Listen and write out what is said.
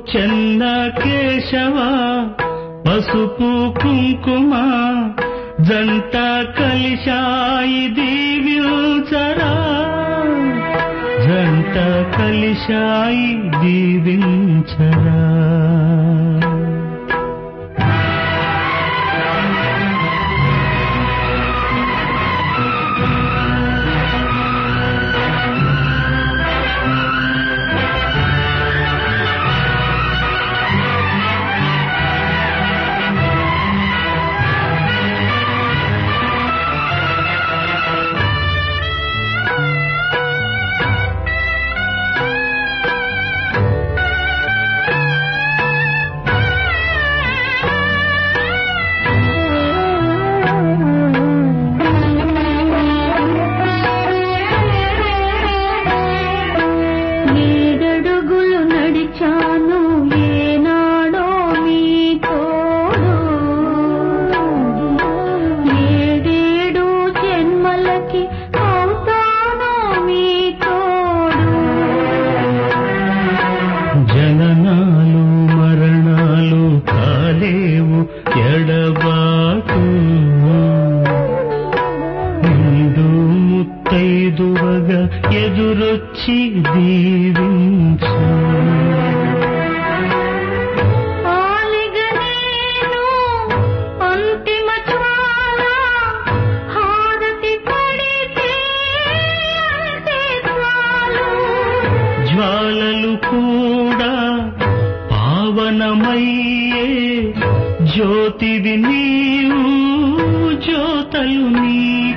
చెన్న కేశవ పసుపు కుంకుమ జంట కలిశాయి దీవించరా జంట కలిశాయి దీవించరా ఏడడుగులు నడిచాను ఏనాడో మీ తోడు ఏడేడు జన్మలకి అవుతానో మీ తోడు జననాలు మరణాలు కాలేవు ఎడబాటు నిండు ముత్తైదువగా ఎదురొచ్చి దీవించు ఆలిగ నేను అంతిమ జ్వాల హారతి పడితే అంతే చాలు జ్వాలలు కూడా పావనమయ్యే జ్యోతివి నీవు జ్యోతలు నీ